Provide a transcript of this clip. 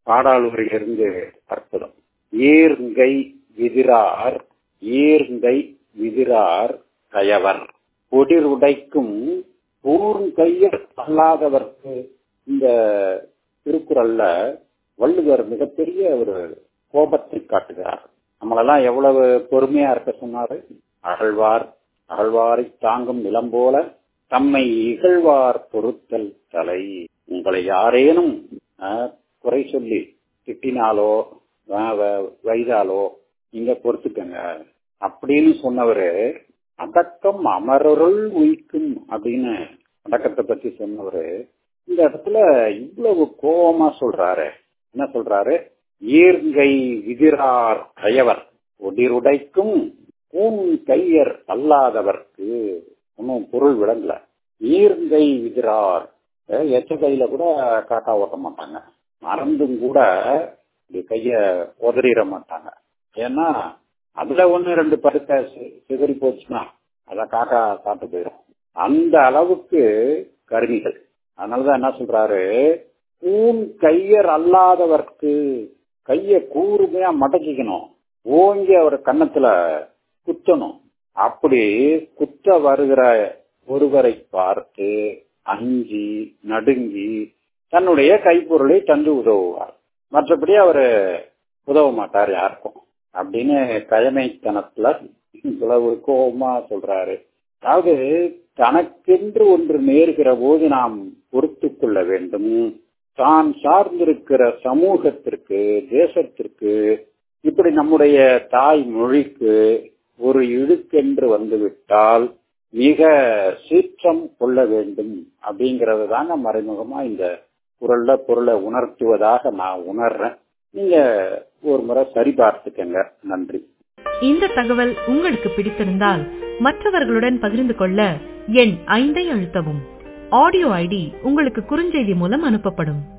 பாடாளூரிலிருந்து அற்புதம் ஈர்ங்கை விதிரார் ஈர்ங்கை விதிரார் கயவர் பொடிருடைக்கும் பூர்ங்கையர் அல்லாதவர்க்கு இந்த திருக்குறள்ல வள்ளுவர் மிகப்பெரிய ஒரு கோபத்தை காட்டுகிறார் நம்மளெல்லாம் எவ்வளவு பொறுமையா இருக்க சொன்னாரு அகழ்வார் அகழ்வாரை தாங்கும் நிலம் போல தம்மை இகழ்வார் பொருத்தல் தலை உங்களை யாரேனும் குறை சொல்லி திட்டினாலோ வைதாலோ நீங்க பொறுத்துக்கங்க அப்படின்னு சொன்னவரு அடக்கம் அமரருள் உயிக்கும் அப்படின்னு அடக்கத்தை பத்தி சொன்னவரு இந்த இடத்துல இவ்வளவு கோபமா சொல்றாரு என்ன சொல்றாரு ஈர்ங்கை விதிரார் கயவர் ஒடிருடைக்கும் பூன் கையர் அல்லாதவர்க்கு ஒன்னும் பொருள் விளங்கல ஈர்ங்கை விதிரார் எச்ச கையில கூட காக்கா ஓட்ட மாட்டாங்க மறந்தும் கூட இப்படி கைய உதறிட மாட்டாங்க ஏன்னா அதுல ஒண்ணு ரெண்டு பருக்க சிதறி போச்சுன்னா அத காக்கா சாப்பிட்டு போயிடும் அந்த அளவுக்கு கருவிகள் அதனாலதான் என்ன சொல்றாரு பூன் கையர் அல்லாதவர்க்கு கைய கூர்மையா மடக்கிக்கணும் ஓங்கி அவர் கன்னத்துல குத்தணும் அப்படி குத்த வருகிற ஒருவரை பார்த்து அஞ்சி நடுங்கி தன்னுடைய கைப்பொருளை தந்து உதவுவார் மற்றபடி அவரு உதவ மாட்டார் யாருக்கும் அப்படின்னு கயமைத்தனத்துல இவ்வளவு கோபமா சொல்றாரு அதாவது தனக்கென்று ஒன்று நேர்கிற போது நாம் பொறுத்து கொள்ள வேண்டும் தான் சார்ந்திருக்கிற சமூகத்திற்கு தேசத்திற்கு இப்படி நம்முடைய தாய் மொழிக்கு ஒரு இழுக்கென்று வந்துவிட்டால் மிக சீற்றம் கொள்ள வேண்டும் அப்படிங்கறது தாங்க மறைமுகமா இந்த குரல்ல பொருளை உணர்த்துவதாக நான் உணர்றேன் நீங்க ஒரு முறை சரி பார்த்துக்கங்க நன்றி இந்த தகவல் உங்களுக்கு பிடித்திருந்தால் மற்றவர்களுடன் பகிர்ந்து கொள்ள எண் ஐந்தை அழுத்தவும் ஆடியோ ஐடி உங்களுக்கு குறுஞ்செய்தி மூலம் அனுப்பப்படும்